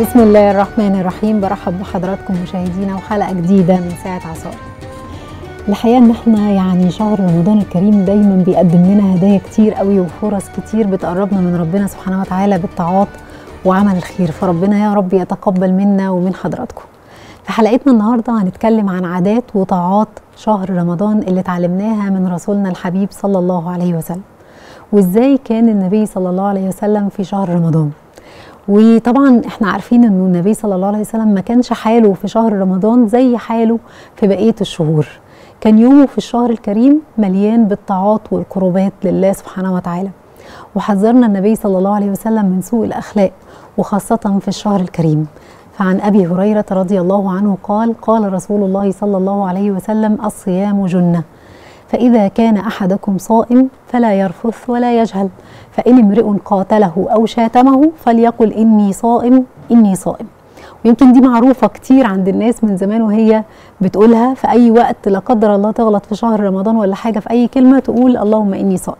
بسم الله الرحمن الرحيم برحب بحضراتكم مشاهدينا وحلقه جديده من ساعه عصار الحقيقه ان احنا يعني شهر رمضان الكريم دايما بيقدم لنا هدايا كتير قوي وفرص كتير بتقربنا من ربنا سبحانه وتعالى بالطاعات وعمل الخير فربنا يا رب يتقبل منا ومن حضراتكم في حلقتنا النهارده هنتكلم عن عادات وطاعات شهر رمضان اللي اتعلمناها من رسولنا الحبيب صلى الله عليه وسلم وازاي كان النبي صلى الله عليه وسلم في شهر رمضان وطبعا احنا عارفين انه النبي صلى الله عليه وسلم ما كانش حاله في شهر رمضان زي حاله في بقيه الشهور كان يومه في الشهر الكريم مليان بالطاعات والقربات لله سبحانه وتعالى وحذرنا النبي صلى الله عليه وسلم من سوء الاخلاق وخاصه في الشهر الكريم فعن ابي هريره رضي الله عنه قال قال رسول الله صلى الله عليه وسلم الصيام جنه فإذا كان أحدكم صائم فلا يرفث ولا يجهل فإن امرئ قاتله أو شاتمه فليقل إني صائم إني صائم ويمكن دي معروفة كتير عند الناس من زمان وهي بتقولها في أي وقت لا قدر الله تغلط في شهر رمضان ولا حاجة في أي كلمة تقول اللهم إني صائم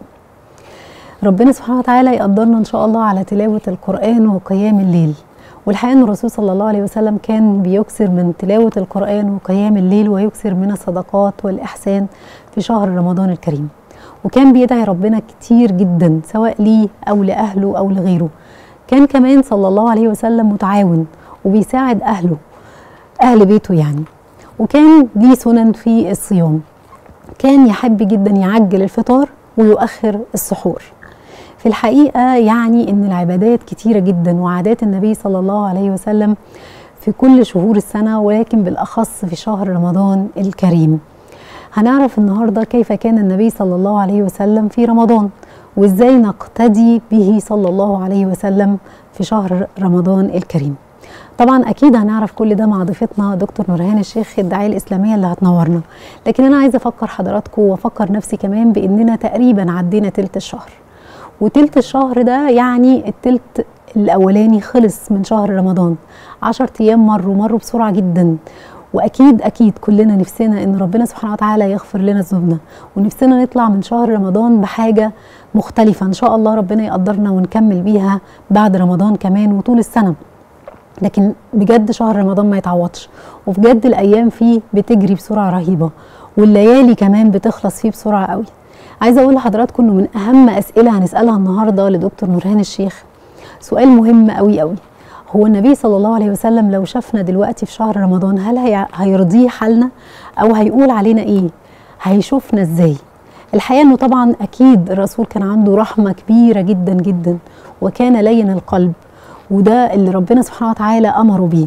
ربنا سبحانه وتعالى يقدرنا إن شاء الله على تلاوة القرآن وقيام الليل والحقيقه ان الرسول صلى الله عليه وسلم كان بيكثر من تلاوه القران وقيام الليل ويكثر من الصدقات والاحسان في شهر رمضان الكريم وكان بيدعي ربنا كتير جدا سواء ليه او لاهله او لغيره كان كمان صلى الله عليه وسلم متعاون وبيساعد اهله اهل بيته يعني وكان ليه سنن في الصيام كان يحب جدا يعجل الفطار ويؤخر السحور في الحقيقة يعني إن العبادات كتيرة جدا وعادات النبي صلى الله عليه وسلم في كل شهور السنة ولكن بالأخص في شهر رمضان الكريم هنعرف النهاردة كيف كان النبي صلى الله عليه وسلم في رمضان وإزاي نقتدي به صلى الله عليه وسلم في شهر رمضان الكريم طبعا اكيد هنعرف كل ده مع ضيفتنا دكتور نورهان الشيخ الداعيه الاسلاميه اللي هتنورنا لكن انا عايزه افكر حضراتكم وافكر نفسي كمان باننا تقريبا عدينا تلت الشهر وتلت الشهر ده يعني التلت الاولاني خلص من شهر رمضان عشر ايام مروا مروا بسرعه جدا واكيد اكيد كلنا نفسنا ان ربنا سبحانه وتعالى يغفر لنا ذنوبنا ونفسنا نطلع من شهر رمضان بحاجه مختلفه ان شاء الله ربنا يقدرنا ونكمل بيها بعد رمضان كمان وطول السنه لكن بجد شهر رمضان ما يتعوضش وبجد الايام فيه بتجري بسرعه رهيبه والليالي كمان بتخلص فيه بسرعه قوي عايزه اقول لحضراتكم انه من اهم اسئله هنسالها النهارده لدكتور نورهان الشيخ سؤال مهم قوي قوي هو النبي صلى الله عليه وسلم لو شافنا دلوقتي في شهر رمضان هل هي هيرضيه حالنا او هيقول علينا ايه هيشوفنا ازاي الحقيقه انه طبعا اكيد الرسول كان عنده رحمه كبيره جدا جدا وكان لين القلب وده اللي ربنا سبحانه وتعالى امره بيه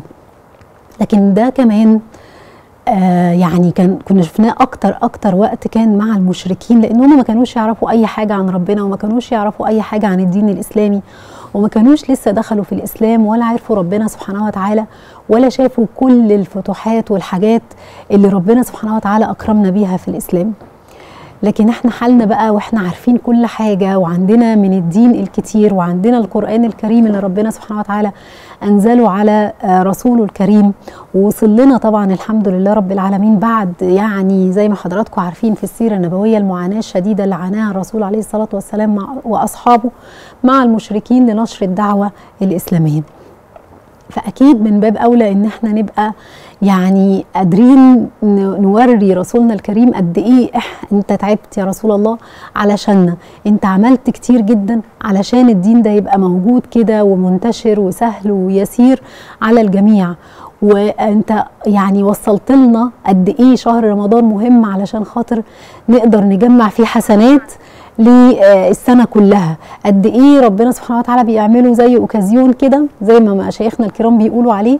لكن ده كمان آه يعني كان كنا شفناه اكتر اكتر وقت كان مع المشركين لان هم ما كانوش يعرفوا اي حاجه عن ربنا وما كانوش يعرفوا اي حاجه عن الدين الاسلامي وما كانوش لسه دخلوا في الاسلام ولا عرفوا ربنا سبحانه وتعالى ولا شافوا كل الفتوحات والحاجات اللي ربنا سبحانه وتعالى اكرمنا بيها في الاسلام لكن احنا حالنا بقى واحنا عارفين كل حاجة وعندنا من الدين الكتير وعندنا القرآن الكريم اللي ربنا سبحانه وتعالى أنزله على رسوله الكريم ووصل لنا طبعا الحمد لله رب العالمين بعد يعني زي ما حضراتكم عارفين في السيرة النبوية المعاناة الشديدة اللي عاناها الرسول عليه الصلاة والسلام مع وأصحابه مع المشركين لنشر الدعوة الإسلامية فاكيد من باب اولى ان احنا نبقى يعني قادرين نوري رسولنا الكريم قد ايه إح انت تعبت يا رسول الله علشاننا انت عملت كتير جدا علشان الدين ده يبقى موجود كده ومنتشر وسهل ويسير على الجميع وانت يعني وصلت لنا قد ايه شهر رمضان مهم علشان خاطر نقدر نجمع فيه حسنات للسنه كلها قد ايه ربنا سبحانه وتعالى بيعمله زي اوكازيون كده زي ما مشايخنا الكرام بيقولوا عليه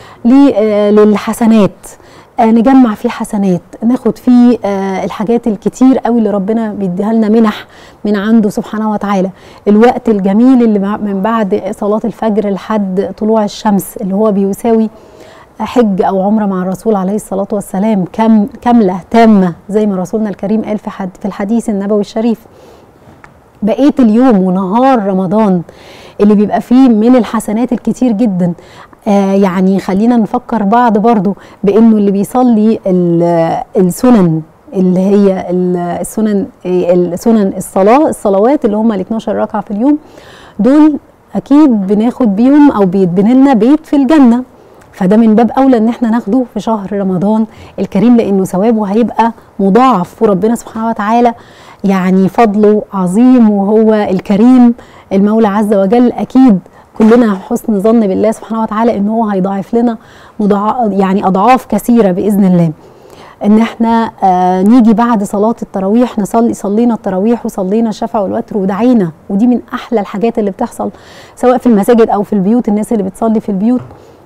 للحسنات نجمع فيه حسنات ناخد فيه الحاجات الكتير قوي اللي ربنا بيديها لنا منح من عنده سبحانه وتعالى الوقت الجميل اللي من بعد صلاة الفجر لحد طلوع الشمس اللي هو بيساوي حج او عمره مع الرسول عليه الصلاه والسلام كم كامله تامه زي ما رسولنا الكريم قال في حد في الحديث النبوي الشريف بقيه اليوم ونهار رمضان اللي بيبقى فيه من الحسنات الكتير جدا آه يعني خلينا نفكر بعض برضو بانه اللي بيصلي السنن اللي هي السنن السنن الصلاه الصلوات اللي هم ال 12 ركعه في اليوم دول اكيد بناخد بيهم او بيتبني لنا بيت في الجنه فده من باب اولى ان احنا ناخده في شهر رمضان الكريم لانه ثوابه هيبقى مضاعف وربنا سبحانه وتعالى يعني فضله عظيم وهو الكريم المولى عز وجل اكيد كلنا حسن ظن بالله سبحانه وتعالى ان هو هيضاعف لنا مضاع يعني اضعاف كثيره باذن الله ان احنا آه نيجي بعد صلاه التراويح نصلي صلينا التراويح وصلينا الشفع والوتر ودعينا ودي من احلى الحاجات اللي بتحصل سواء في المساجد او في البيوت الناس اللي بتصلي في البيوت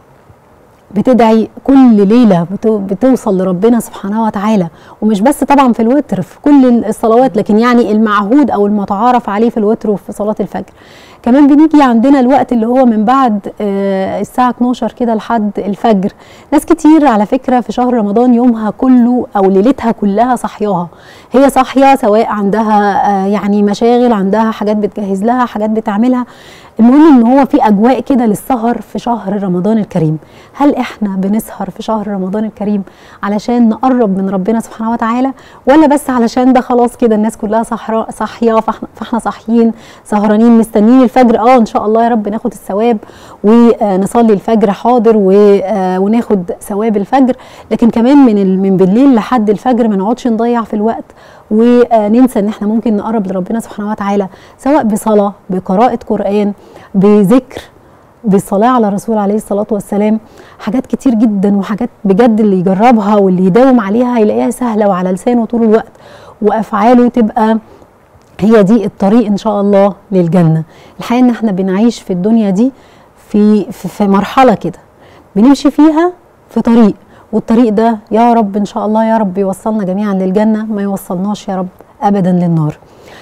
بتدعي كل ليله بتوصل لربنا سبحانه وتعالى ومش بس طبعا في الوتر في كل الصلوات لكن يعني المعهود او المتعارف عليه في الوتر وفي صلاه الفجر كمان بنيجي عندنا الوقت اللي هو من بعد آه الساعة 12 كده لحد الفجر ناس كتير على فكرة في شهر رمضان يومها كله أو ليلتها كلها صحياها هي صاحية سواء عندها آه يعني مشاغل عندها حاجات بتجهز لها حاجات بتعملها المهم ان هو في اجواء كده للسهر في شهر رمضان الكريم هل احنا بنسهر في شهر رمضان الكريم علشان نقرب من ربنا سبحانه وتعالى ولا بس علشان ده خلاص كده الناس كلها صاحيه فاحنا, فاحنا صاحيين سهرانين مستنيين الفجر اه ان شاء الله يا رب ناخد الثواب ونصلي الفجر حاضر وناخد ثواب الفجر لكن كمان من من بالليل لحد الفجر ما نقعدش نضيع في الوقت وننسى ان احنا ممكن نقرب لربنا سبحانه وتعالى سواء بصلاه بقراءه قران بذكر بالصلاة على الرسول عليه الصلاة والسلام حاجات كتير جدا وحاجات بجد اللي يجربها واللي يداوم عليها هيلاقيها سهلة وعلى لسانه طول الوقت وأفعاله تبقى هي دي الطريق إن شاء الله للجنة الحقيقة إن احنا بنعيش في الدنيا دي في, في, في مرحلة كده بنمشي فيها في طريق والطريق ده يا رب ان شاء الله يا رب يوصلنا جميعا للجنه ما يوصلناش يا رب ابدا للنار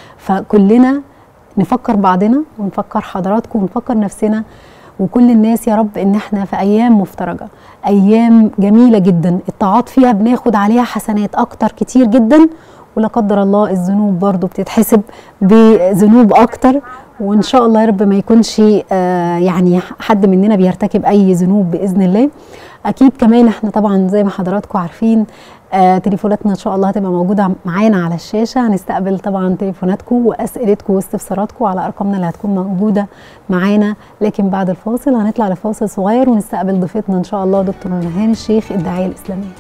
فكلنا نفكر بعضنا ونفكر حضراتكم ونفكر نفسنا وكل الناس يا رب ان احنا في ايام مفترجه ايام جميله جدا الطاعات فيها بناخد عليها حسنات اكتر كتير جدا ولا قدر الله الذنوب برضو بتتحسب بذنوب اكتر وان شاء الله يا رب ما يكونش آه يعني حد مننا بيرتكب اي ذنوب باذن الله اكيد كمان احنا طبعا زي ما حضراتكم عارفين آه تليفوناتنا ان شاء الله هتبقى موجوده معانا على الشاشه هنستقبل طبعا تليفوناتكم واسئلتكم واستفساراتكم على ارقامنا اللي هتكون موجوده معانا لكن بعد الفاصل هنطلع لفاصل صغير ونستقبل ضيفتنا ان شاء الله دكتور نورهان الشيخ الداعيه الاسلاميه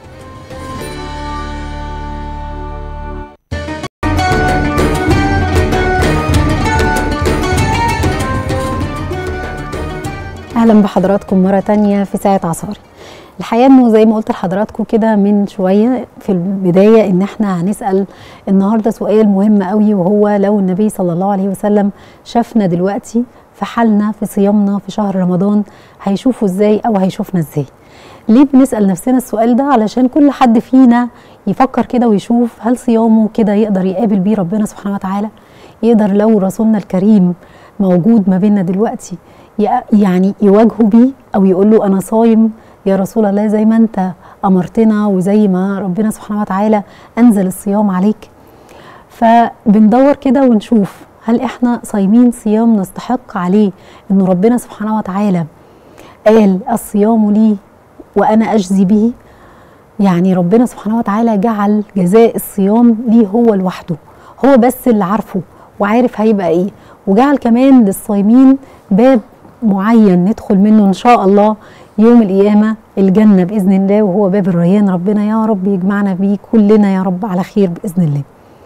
اهلا بحضراتكم مره تانية في ساعه عصاري الحقيقه انه زي ما قلت لحضراتكم كده من شويه في البدايه ان احنا هنسال النهارده سؤال مهم قوي وهو لو النبي صلى الله عليه وسلم شافنا دلوقتي في حالنا في صيامنا في شهر رمضان هيشوفه ازاي او هيشوفنا ازاي ليه بنسال نفسنا السؤال ده علشان كل حد فينا يفكر كده ويشوف هل صيامه كده يقدر يقابل بيه ربنا سبحانه وتعالى يقدر لو رسولنا الكريم موجود ما بيننا دلوقتي يعني يواجهه بيه او يقول له انا صايم يا رسول الله زي ما انت امرتنا وزي ما ربنا سبحانه وتعالى انزل الصيام عليك فبندور كده ونشوف هل احنا صايمين صيام نستحق عليه انه ربنا سبحانه وتعالى قال الصيام لي وانا اجزي به يعني ربنا سبحانه وتعالى جعل جزاء الصيام ليه هو لوحده هو بس اللي عارفه وعارف هيبقى ايه وجعل كمان للصايمين باب معين ندخل منه ان شاء الله يوم القيامه الجنه باذن الله وهو باب الريان ربنا يا رب يجمعنا بيه كلنا يا رب على خير باذن الله.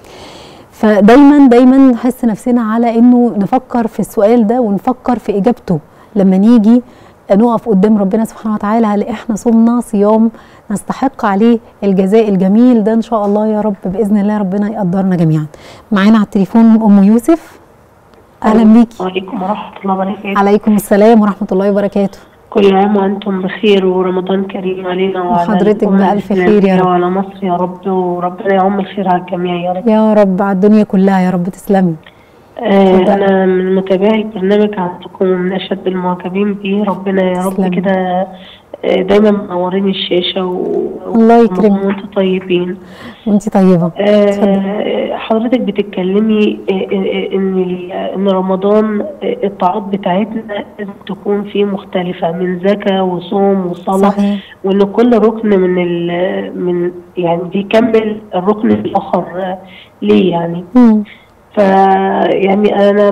فدايما دايما نحس نفسنا على انه نفكر في السؤال ده ونفكر في اجابته لما نيجي نقف قدام ربنا سبحانه وتعالى هل احنا صمنا صيام نستحق عليه الجزاء الجميل ده ان شاء الله يا رب باذن الله ربنا يقدرنا جميعا. معانا على التليفون ام يوسف اهلا بيكي وعليكم ورحمه الله وبركاته عليكم السلام ورحمه الله وبركاته كل عام وانتم بخير ورمضان كريم علينا وعلى وحضرتك الأمة بألف خير يا الإسلامية رب. وعلى مصر يا رب وربنا يعم الخير على الجميع يا رب يا رب على الدنيا كلها يا رب تسلمي آه اتفضل. انا من متابعي البرنامج عندكم ومن اشد المعجبين بيه ربنا يا رب تسلمي. كده آه، دايما منورين الشاشه و... الله يكرمك. وانتم طيبين وانت طيبه اتفضلي. آه، حضرتك بتتكلمي آه، آه، ان ال- ان رمضان آه، الطاعات بتاعتنا لازم تكون فيه مختلفه من زكاه وصوم وصلاه صحيح وان كل ركن من ال من يعني بيكمل الركن الاخر آه، ليه يعني مم. ف يعني انا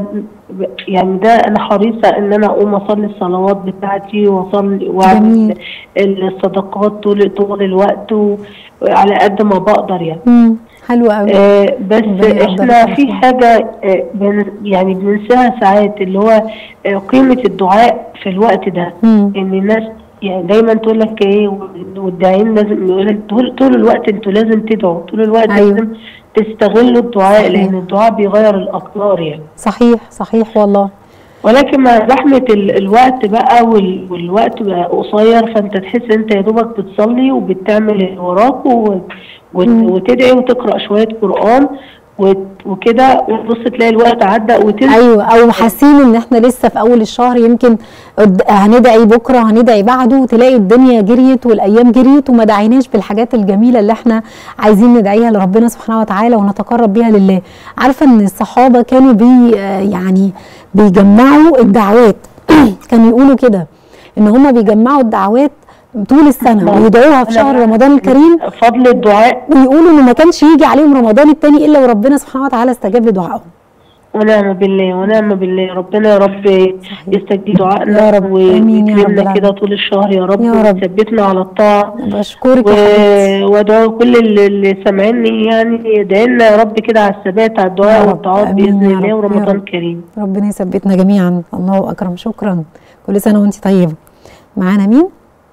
ب- يعني ده انا حريصه ان انا اقوم اصلي الصلوات بتاعتي واصلي واعمل جميل. الصدقات طول طول الوقت وعلى قد ما بقدر يعني مم. حلو قوي آه بس ربنا يقدرك احنا على في خير. حاجه آه بن يعني بننساها ساعات اللي هو آه قيمه الدعاء في الوقت ده مم. ان الناس يعني دايما تقول لك ايه والداعين لازم يقول لك طول, طول الوقت انتوا لازم تدعوا طول الوقت أيوة. لازم تستغلوا الدعاء صحيح. لان الدعاء بيغير الاقدار يعني صحيح صحيح والله ولكن مع زحمة ال- الوقت بقى وال- والوقت بقى قصير فانت تحس انت يا دوبك بتصلي وبتعمل اللي وراك و- وت- مم. وتدعي وتقرأ شوية قرآن وت- وكده وتبص تلاقي الوقت عدى وتنسى ايوه او حاسين ان احنا لسه في اول الشهر يمكن قد- هندعي بكره هندعي بعده وتلاقي الدنيا جريت والايام جريت وما دعيناش بالحاجات الجميله اللي احنا عايزين ندعيها لربنا سبحانه وتعالى ونتقرب بيها لله عارفه ان الصحابه كانوا بي آه يعني بيجمعوا الدعوات كانوا يقولوا كده ان هم بيجمعوا الدعوات طول السنه ويدعوها في شهر رمضان الكريم فضل الدعاء ويقولوا ان ما كانش يجي عليهم رمضان التاني الا وربنا سبحانه وتعالى استجاب لدعائهم ونعم بالله ونعم بالله ربنا يا رب يستجيب دعائنا يا رب. آمين يا رب ويكرمنا العالمين. كده طول الشهر يا رب يا رب. ويثبتنا على الطاعة بشكرك يا حبيبتي و- وادعو كل اللي, اللي سامعيني يعني يدعي لنا يا رب كده على الثبات على يا الدعاء رب. والطاعات آمين باذن يا الله رب. يا ورمضان رب. كريم ربنا يثبتنا جميعا الله اكرم شكرا كل سنه وانت طيبه معانا مين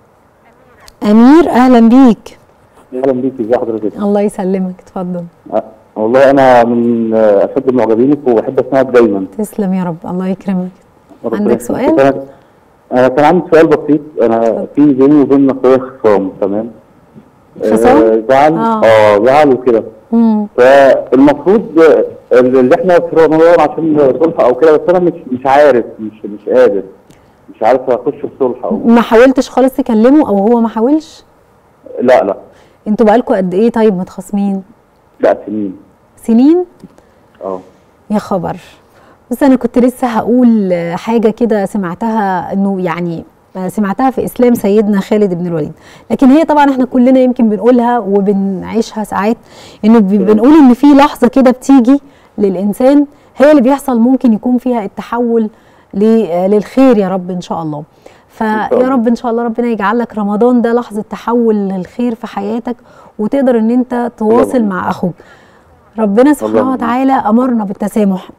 امير اهلا بيك اهلا بيك ازي حضرتك الله يسلمك اتفضل أه، والله انا من آه، اشد معجبينك وبحب اسمعك دايما تسلم يا رب الله يكرمك ربنا عندك يخليك. سؤال؟ أنا- انا كان عندي سؤال بسيط انا في بيني وبين اخويا خصام تمام خصام؟ آه، زعل آه. اه زعل وكده امم فالمفروض آه، اللي احنا في رمضان عشان صلح او كده بس انا مش مش عارف مش مش قادر مش عارف اخش في صلح او ما حاولتش خالص تكلمه او هو ما حاولش لا لا انتوا بقالكوا قد ايه طيب متخاصمين لا سنين سنين اه يا خبر بس انا كنت لسه هقول حاجه كده سمعتها انه يعني سمعتها في اسلام سيدنا خالد بن الوليد لكن هي طبعا احنا كلنا يمكن بنقولها وبنعيشها ساعات انه بي- بنقول ان في لحظه كده بتيجي للانسان هي اللي بيحصل ممكن يكون فيها التحول ل- للخير يا رب ان شاء الله فيا الله. رب ان شاء الله ربنا يجعل لك رمضان ده لحظه تحول للخير في حياتك وتقدر ان انت تواصل اللهم. مع اخوك ربنا سبحانه اللهم. وتعالى امرنا بالتسامح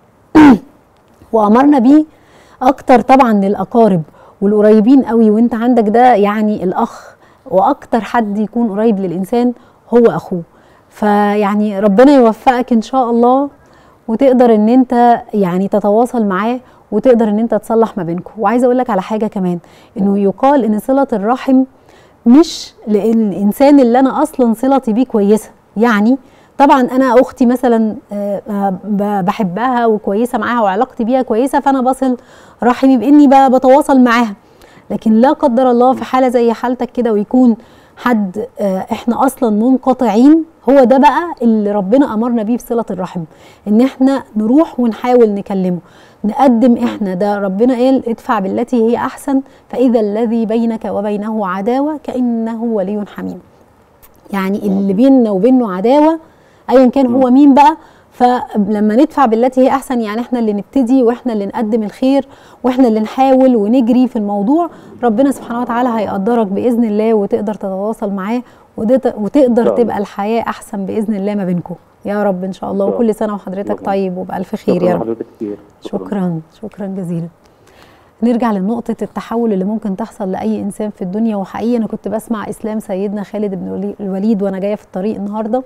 وامرنا بيه اكتر طبعا للاقارب والقريبين قوي وانت عندك ده يعني الاخ واكتر حد يكون قريب للانسان هو اخوه فيعني ربنا يوفقك ان شاء الله وتقدر ان انت يعني تتواصل معاه وتقدر ان انت تصلح ما بينكم وعايزه اقول لك على حاجه كمان انه يقال ان صله الرحم مش للانسان اللي انا اصلا صلتي بيه كويسه يعني طبعا انا اختي مثلا آه، آه، ب- بحبها وكويسه معاها وعلاقتي بيها كويسه فانا بصل رحمي باني ب- بتواصل معاها لكن لا قدر الله في حاله زي حالتك كده ويكون حد آه، احنا اصلا منقطعين هو ده بقى اللي ربنا امرنا بيه بصله الرحم ان احنا نروح ونحاول نكلمه نقدم احنا ده ربنا قال ادفع بالتي هي احسن فاذا الذي بينك وبينه عداوه كانه ولي حميم يعني اللي بيننا وبينه عداوه ايا كان هو مين بقى فلما ندفع بالتي هي احسن يعني احنا اللي نبتدي واحنا اللي نقدم الخير واحنا اللي نحاول ونجري في الموضوع ربنا سبحانه وتعالى هيقدرك باذن الله وتقدر تتواصل معاه وتقدر- وتقدر الله. تبقى الحياه احسن باذن الله ما بينكم يا رب ان شاء الله شاء الله. وكل سنه وحضرتك اللهم. طيب وبالف خير يا شكراً رب لحضرتك كتير شكرا شكرا جزيلا نرجع لنقطة التحول اللي ممكن تحصل لأي إنسان في الدنيا وحقيقي أنا كنت بسمع إسلام سيدنا خالد بن الولي- الوليد وأنا جاية في الطريق النهاردة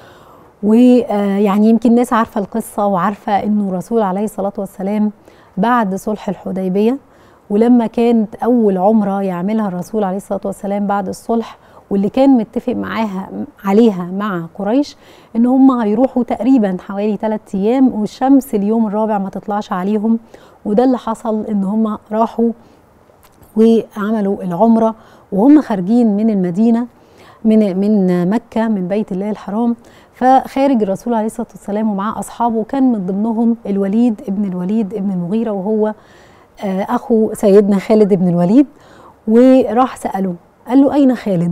ويعني يمكن الناس عارفة القصة وعارفة إنه الرسول عليه الصلاة والسلام بعد صلح الحديبية ولما كانت أول عمرة يعملها الرسول عليه الصلاة والسلام بعد الصلح واللي كان متفق معاها عليها مع قريش ان هم هيروحوا تقريبا حوالي 3 ايام والشمس اليوم الرابع ما تطلعش عليهم وده اللي حصل ان هم راحوا وعملوا العمره وهم خارجين من المدينه من من مكه من بيت الله الحرام فخارج الرسول عليه الصلاه والسلام ومعاه اصحابه كان من ضمنهم الوليد ابن الوليد ابن المغيره وهو آه، اخو سيدنا خالد بن الوليد وراح ساله قال له اين خالد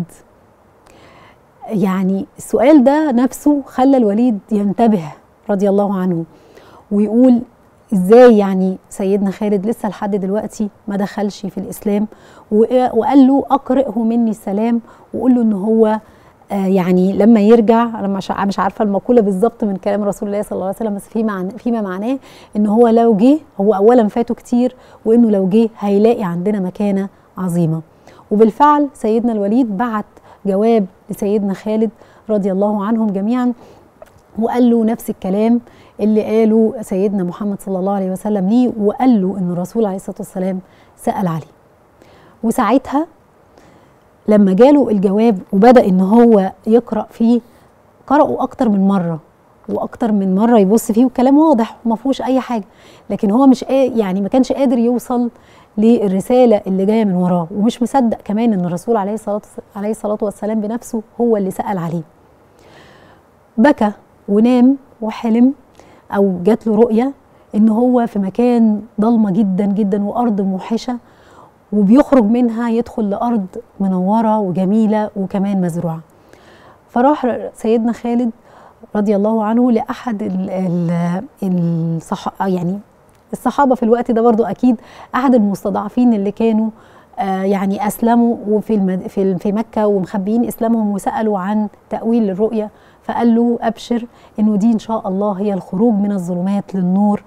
يعني السؤال ده نفسه خلى الوليد ينتبه رضي الله عنه ويقول ازاي يعني سيدنا خالد لسه لحد دلوقتي ما دخلش في الاسلام و- وقال له اقرئه مني السلام وقول له ان هو آه، يعني لما يرجع انا مش ع- مش عارفه المقوله بالظبط من كلام رسول الله صلى الله عليه وسلم بس في معنى فيما معناه ان هو لو جه هو اولا فاته كتير وانه لو جه هيلاقي عندنا مكانه عظيمه وبالفعل سيدنا الوليد بعت جواب لسيدنا خالد رضي الله عنهم جميعا وقال له نفس الكلام اللي قاله سيدنا محمد صلى الله عليه وسلم ليه وقال له ان الرسول عليه الصلاه والسلام سال عليه وساعتها لما جاله الجواب وبدا ان هو يقرا فيه قرأه اكتر من مره واكتر من مره يبص فيه والكلام واضح وما فيهوش اي حاجه لكن هو مش قا- يعني ما كانش قادر يوصل للرساله اللي جايه من وراه ومش مصدق كمان ان الرسول عليه الصلاه عليه الصلاه والسلام بنفسه هو اللي سال عليه بكى ونام وحلم او جات له رؤيه ان هو في مكان ضلمه جدا جدا وارض موحشه وبيخرج منها يدخل لارض منوره وجميله وكمان مزروعه فراح سيدنا خالد رضي الله عنه لاحد ال ال الصح يعني الصحابه في الوقت ده برضو اكيد احد المستضعفين اللي كانوا آه يعني اسلموا وفي المد في في مكه ومخبيين اسلامهم وسالوا عن تاويل الرؤيه فقال له ابشر انه دي ان شاء الله هي الخروج من الظلمات للنور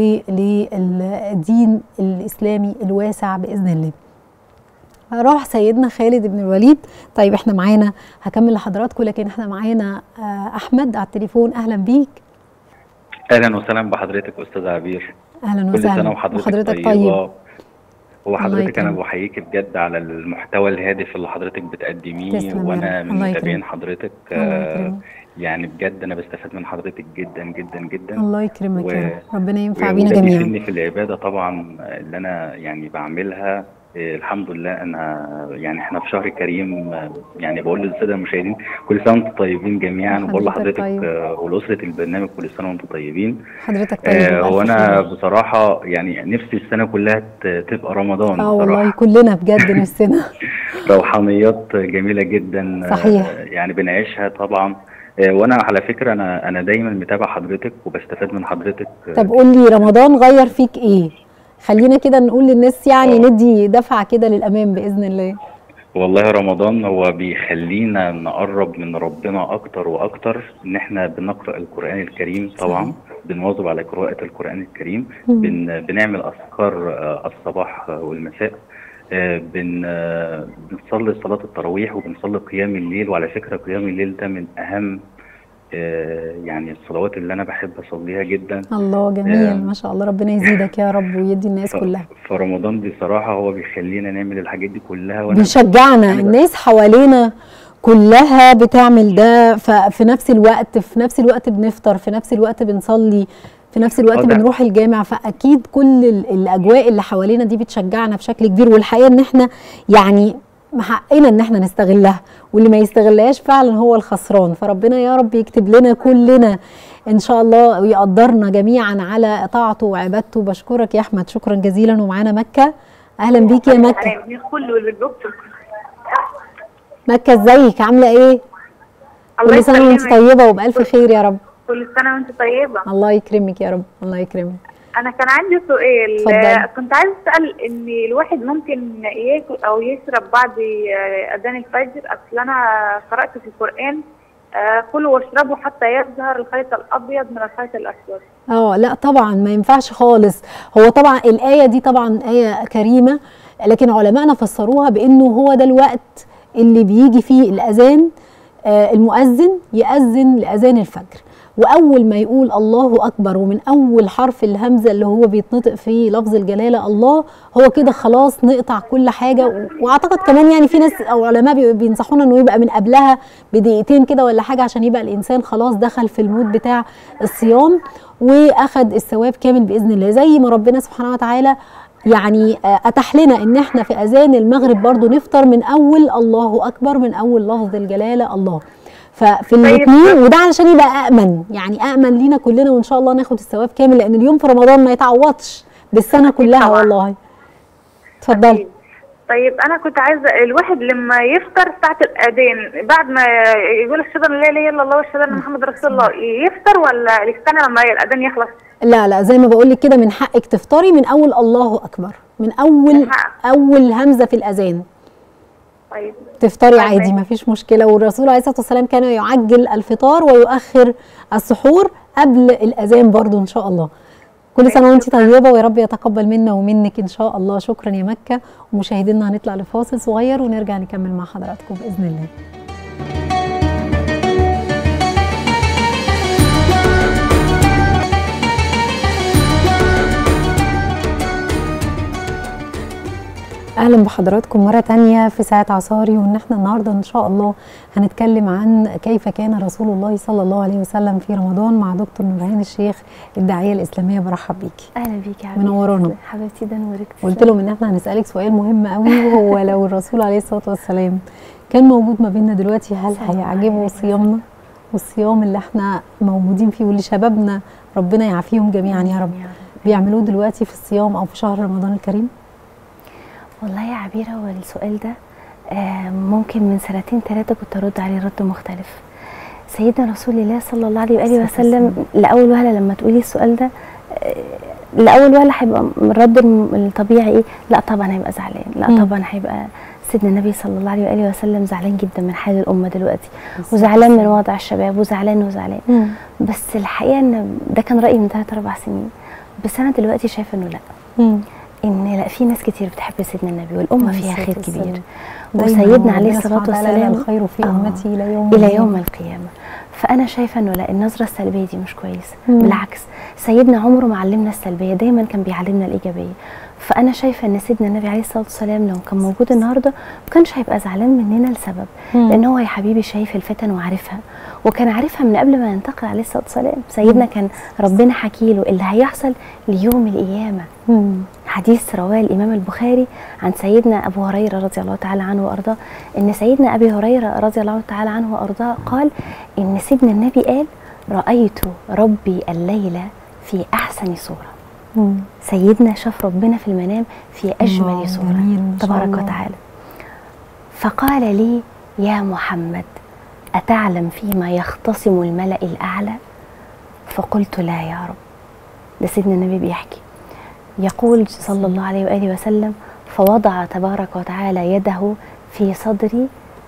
وللدين الاسلامي الواسع باذن الله راح سيدنا خالد بن الوليد طيب احنا معانا هكمل لحضراتكم لكن احنا معانا آه، احمد على التليفون اهلا بيك اهلا وسهلا بحضرتك استاذ عبير اهلا كل سنه وسهلا وحضرتك, وحضرتك طيبه طيب هو الله حضرتك انا يكرمك. بحييك بجد على المحتوى الهادف اللي حضرتك بتقدميه تسلم يا وانا رب. من الله متابعين يكرمك. حضرتك الله آه، يكرمك يعني بجد انا بستفاد من حضرتك جدا جدا جدا الله يكرمك و- يا رب ربنا ينفع و- بينا وده جميعا بيفيدني في العباده طبعا اللي انا يعني بعملها آه، الحمد لله انا يعني احنا في شهر كريم آه، يعني بقول للساده المشاهدين كل سنه وانتم طيبين جميعا وبقول وحضرتك لحضرتك طيب. آه، ولاسره البرنامج كل سنه وانتم طيبين حضرتك طيب آه، وبألف هو انا خير. بصراحه يعني نفسي السنه كلها ت- تبقى رمضان اه والله بصراحه كلنا بجد نفسنا روحانيات جميله جدا آه، صحيح. يعني بنعيشها طبعا آه، وانا على فكره انا انا دايما متابع حضرتك وبستفاد من حضرتك آه، طب قول لي رمضان غير فيك ايه خلينا كده نقول للناس يعني آه. ندي دفعه كده للامام باذن الله والله رمضان هو بيخلينا نقرب من ربنا اكتر واكتر ان احنا بنقرا القران الكريم طبعا صحيح. بنواظب على قراءه القران الكريم مم. بن بنعمل اذكار آه، الصباح آه، والمساء آه، بن آه، بنصلي صلاه التراويح وبنصلي قيام الليل وعلى فكره قيام الليل ده من اهم آه، يعني الصلوات اللي انا بحب اصليها جدا الله جميل آه. ما شاء الله ربنا يزيدك يا رب ويدي الناس ف- كلها فرمضان بصراحه هو بيخلينا نعمل الحاجات دي كلها وانا بيشجعنا أنا- الناس حوالينا كلها بتعمل ده ففي نفس الوقت في نفس الوقت بنفطر في نفس الوقت بنصلي في نفس الوقت آه، ده- بنروح الجامع فاكيد كل ال- الاجواء اللي حوالينا دي بتشجعنا بشكل كبير والحقيقه ان احنا يعني حقنا ان احنا نستغلها واللي ما يستغلهاش فعلا هو الخسران فربنا يا رب يكتب لنا كلنا ان شاء الله ويقدرنا جميعا على طاعته وعبادته بشكرك يا احمد شكرا جزيلا ومعانا مكه اهلا بيك يا مكه كله للدكتور مكة ازيك عاملة ايه؟ الله كل سنة وانت يسلمك طيبة وبألف خير يا رب كل سنة وانت طيبة الله يكرمك يا رب الله يكرمك أنا كان عندي سؤال اتفضلي. آه، كنت عايز أسأل إن الواحد ممكن ياكل أو يشرب بعد آه، أذان الفجر أصل أنا قرأت في القرآن آه، كلوا واشربوا حتى يظهر الخيط الأبيض من الخيط الأسود اه لا طبعا ما ينفعش خالص هو طبعا الآية دي طبعا آية كريمة لكن علمائنا فسروها بأنه هو ده الوقت اللي بيجي فيه الأذان آه المؤذن يأذن لأذان الفجر وأول ما يقول الله أكبر ومن أول حرف الهمزة اللي هو بيتنطق في لفظ الجلالة الله هو كده خلاص نقطع كل حاجة و- وأعتقد كمان يعني في ناس أو علماء بي- بينصحونا إنه يبقى من قبلها بدقيقتين كده ولا حاجة عشان يبقى الإنسان خلاص دخل في المود بتاع الصيام واخد الثواب كامل باذن الله زي ما ربنا سبحانه وتعالى يعني آه، اتاح لنا ان احنا في اذان المغرب برضو نفطر من اول الله اكبر من اول لفظ الجلاله الله ففي الاثنين وده علشان يبقى امن يعني امن لينا كلنا وان شاء الله ناخد الثواب كامل لان اليوم في رمضان ما يتعوضش بالسنه كلها طبعاً. والله اتفضلي طيب انا كنت عايزه الواحد لما يفطر ساعه الاذان بعد ما يقول اشهد ان لا اله الا الله واشهد ان محمد رسول الله يفطر ولا يستنى لما الاذان يخلص لا لا زي ما بقول لك كده من حقك تفطري من اول الله اكبر من اول من حق. اول همزه في الاذان طيب تفطري طيب عادي ماشي. ما فيش مشكله والرسول عليه الصلاه والسلام كان يعجل الفطار ويؤخر السحور قبل الاذان برضو ان شاء الله كل سنه وانت طيبه ويا رب يتقبل منا ومنك ان شاء الله شكرا يا مكه ومشاهدينا هنطلع لفاصل صغير ونرجع نكمل مع حضراتكم باذن الله اهلا بحضراتكم مره تانية في ساعه عصاري وان احنا النهارده ان شاء الله هنتكلم عن كيف كان رسول الله صلى الله عليه وسلم في رمضان مع دكتور نورهان الشيخ الداعيه الاسلاميه برحب بيكي اهلا بيكي يا حبيبتي منورانا. حبيبتي ده نورك قلت لهم ان احنا هنسالك سؤال مهم قوي وهو لو الرسول عليه الصلاه والسلام كان موجود ما بيننا دلوقتي هل صلى الله هيعجبه عليه صيامنا والصيام اللي احنا موجودين فيه واللي شبابنا ربنا يعافيهم جميعا يا رب بيعملوه دلوقتي في الصيام او في شهر رمضان الكريم والله يا عبيره هو السؤال ده آه، ممكن من سنتين ثلاثه كنت ارد عليه رد مختلف سيدنا رسول الله صلى الله عليه واله الصلاة وسلم لاول وهله لما تقولي السؤال ده آه، لاول وهله هيبقى الرد الم- الطبيعي ايه لا طبعا هيبقى زعلان لا مم. طبعا هيبقى سيدنا النبي صلى الله عليه واله وسلم زعلان جدا من حال الامه دلوقتي وزعلان من وضع الشباب وزعلان وزعلان بس الحقيقه ان ده كان رايي من ثلاث اربع سنين بس انا دلوقتي شايفه انه لا مم. ان لا في ناس كتير بتحب سيدنا النبي والامه فيها خير كبير دايماً وسيدنا هو عليه ربنا الصلاه سبحانه وتعالى والسلام الخير في آه. امتي الى يوم الى الدين. يوم القيامه فانا شايفه انه لا النظره السلبيه دي مش كويسه مم. بالعكس سيدنا عمره ما علمنا السلبيه دايما كان بيعلمنا الايجابيه فانا شايفه ان سيدنا النبي عليه الصلاه والسلام لو كان موجود النهارده ما كانش هيبقى زعلان مننا لسبب مم. لان هو يا حبيبي شايف الفتن وعارفها وكان عارفها من قبل ما ينتقل عليه الصلاه والسلام سيدنا كان ربنا حكي له اللي هيحصل ليوم القيامه مم. حديث رواه الإمام البخاري عن سيدنا أبو هريرة رضي الله تعالى عنه وأرضاه إن سيدنا أبي هريرة رضي الله تعالى عنه وأرضاه قال إن سيدنا النبي قال رأيت ربي الليلة في أحسن صورة مم. سيدنا شاف ربنا في المنام في الله، أجمل صورة جميل، ما شاء تبارك الله. وتعالى فقال لي يا محمد أتعلم فيما يختصم الملأ الأعلى فقلت لا يا رب ده سيدنا النبي بيحكي يقول صلى الله عليه وآله وسلم فوضع تبارك وتعالى يده في صدري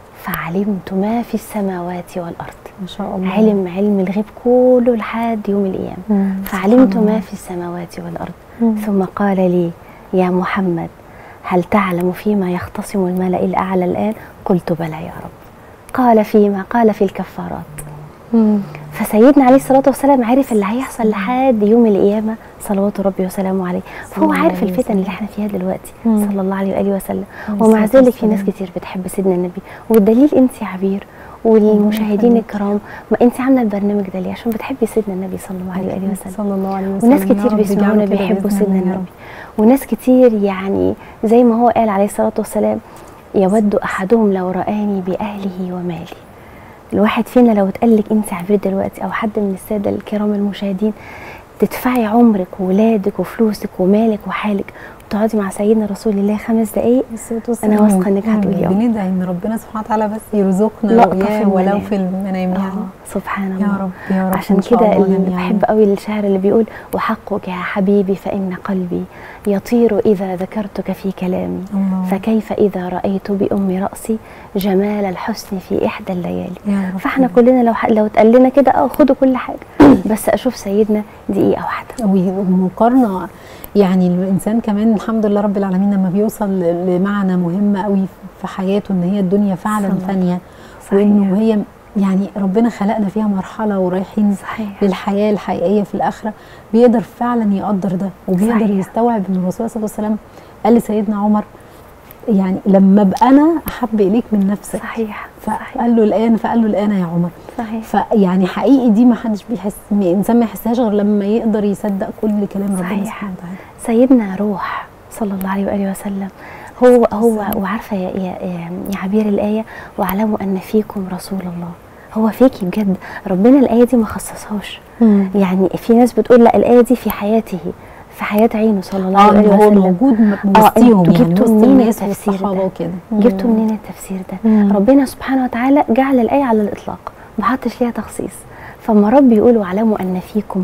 فعلمت ما في السماوات والأرض ما شاء الله علم علم الغيب كله لحد يوم القيامة مم. فعلمت سبحان ما الله. في السماوات والأرض مم. ثم قال لي يا محمد هل تعلم فيما يختصم الملأ الأعلى الآن قلت بلى يا رب قال فيما قال في الكفارات مم. فسيدنا عليه الصلاة والسلام عارف اللي هيحصل لحد يوم القيامة صلوات ربي وسلامه عليه فهو الله عارف عليه الفتن وسلم. اللي احنا فيها دلوقتي مم. صلى الله عليه وآله وسلم عليه ومع الصلاة ذلك في ناس والسلام. كتير بتحب سيدنا النبي والدليل انت يا عبير والمشاهدين يخليك. الكرام ما انت عامله البرنامج ده ليه عشان بتحبي سيدنا النبي صلى الله عليه وآله وسلم صلى الله عليه وسلم وناس يا كتير رب بيسمعونا يجعله كده بيحبوا بإذن سيدنا الله يا رب. النبي وناس كتير يعني زي ما هو قال عليه الصلاة والسلام يود أحدهم لو رآني بأهله ومالي الواحد فينا لو اتقال لك انت عبير دلوقتي او حد من الساده الكرام المشاهدين تدفعي عمرك وولادك وفلوسك ومالك وحالك وتقعدي مع سيدنا رسول الله خمس دقايق أنا واثقة إنك هتقولي آه. بندعي ان ربنا سبحانه وتعالى بس يرزقنا لقطة في رؤياه ولو المنام. في المنام يعني آه سبحان الله يا رب يا رب عشان إن شاء كده الله اللي جميعاً. بحب قوي الشاعر اللي بيقول وحقك يا حبيبي فإن قلبي يطير إذا ذكرتك في كلامي الله. فكيف إذا رأيت بأم رأسي جمال الحسن في إحدى الليالي يا رب فاحنا كلنا لو ح- لو اتقال لنا كده اه خدوا كل حاجه بس اشوف سيدنا دقيقه واحده ومقارنه يعني الانسان كمان الحمد لله رب العالمين لما بيوصل ل- لمعنى مهم قوي في حياته ان هي الدنيا فعلا صلى الله. فانيه صحيح. وانه هي يعني ربنا خلقنا فيها مرحله ورايحين صحيح للحياه الحقيقيه في الاخره بيقدر فعلا يقدر ده وبيقدر صحيح. يستوعب ان الرسول صلى الله عليه وسلم قال لسيدنا عمر يعني لما ابقى انا احب اليك من نفسك صحيح صحيح فقال له الان فقال له الان يا عمر صحيح فيعني حقيقي دي ما حدش بيحس الانسان ما يحسهاش غير لما يقدر يصدق كل كلام ربنا صحيح. سبحانه وتعالى سيدنا روح صلى الله عليه واله وسلم هو هو وعارفه يا يا يا- يا عبير الايه واعلموا ان فيكم رسول الله هو فيكي بجد ربنا الايه دي ما خصصهاش يعني في ناس بتقول لا الايه دي في حياته في حياه عينه صلى الله اه عليه إن هو وسلم موجود م- آه، وسطيهم انتوا يعني جبتوا وسط منين الناس التفسير والصحابه ده؟ وكده جبتوا منين التفسير ده مم. ربنا سبحانه وتعالى جعل الايه على الاطلاق ما حطش ليها تخصيص فما رب يقول واعلموا ان فيكم